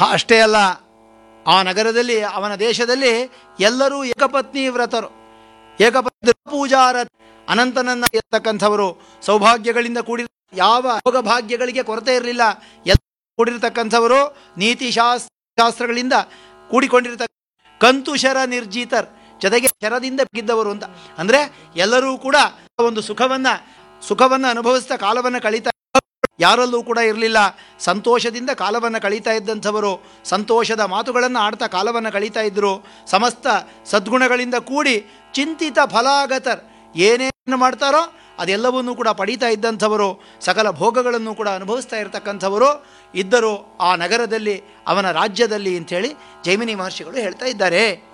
ಹ- ಅಷ್ಟೇ ಅಲ್ಲ ಆ ನಗರದಲ್ಲಿ ಅವನ ದೇಶದಲ್ಲಿ ಎಲ್ಲರೂ ಏಕಪತ್ನಿ ವ್ರತರು ಏಕಪತ್ನಿ ಪೂಜಾರ ಅನಂತನನ್ನ ಇರ್ತಕ್ಕಂಥವರು ಸೌಭಾಗ್ಯಗಳಿಂದ ಕೂಡಿ ಯಾವ ಯೋಗ ಭಾಗ್ಯಗಳಿಗೆ ಕೊರತೆ ಇರಲಿಲ್ಲ ಎಲ್ಲ ಕೂಡಿರ್ತಕ್ಕಂಥವರು ನೀತಿ ಶಾಸ್ ಶಾಸ್ತ್ರಗಳಿಂದ ಕೂಡಿಕೊಂಡಿರ್ತಕ್ಕ ಕಂತುಶರ ನಿರ್ಜೀತರ್ ಜೊತೆಗೆ ಶರದಿಂದ ಬಿದ್ದವರು ಅಂತ ಅಂದ್ರೆ ಎಲ್ಲರೂ ಕೂಡ ಒಂದು ಸುಖವನ್ನ ಸುಖವನ್ನ ಅನುಭವಿಸ್ತಾ ಕಾಲವನ್ನ ಕಳೀತಾ ಯಾರಲ್ಲೂ ಕೂಡ ಇರಲಿಲ್ಲ ಸಂತೋಷದಿಂದ ಕಾಲವನ್ನು ಕಳೀತಾ ಇದ್ದಂಥವರು ಸಂತೋಷದ ಮಾತುಗಳನ್ನು ಆಡ್ತಾ ಕಾಲವನ್ನು ಕಳೀತಾ ಇದ್ದರು ಸಮಸ್ತ ಸದ್ಗುಣಗಳಿಂದ ಕೂಡಿ ಚಿಂತಿತ ಫಲಾಗತರ್ ಏನೇನು ಮಾಡ್ತಾರೋ ಅದೆಲ್ಲವನ್ನೂ ಕೂಡ ಪಡೀತಾ ಇದ್ದಂಥವರು ಸಕಲ ಭೋಗಗಳನ್ನು ಕೂಡ ಅನುಭವಿಸ್ತಾ ಇರತಕ್ಕಂಥವರು ಇದ್ದರು ಆ ನಗರದಲ್ಲಿ ಅವನ ರಾಜ್ಯದಲ್ಲಿ ಅಂಥೇಳಿ ಜೈಮಿನಿ ಮಹರ್ಷಿಗಳು ಹೇಳ್ತಾ ಇದ್ದಾರೆ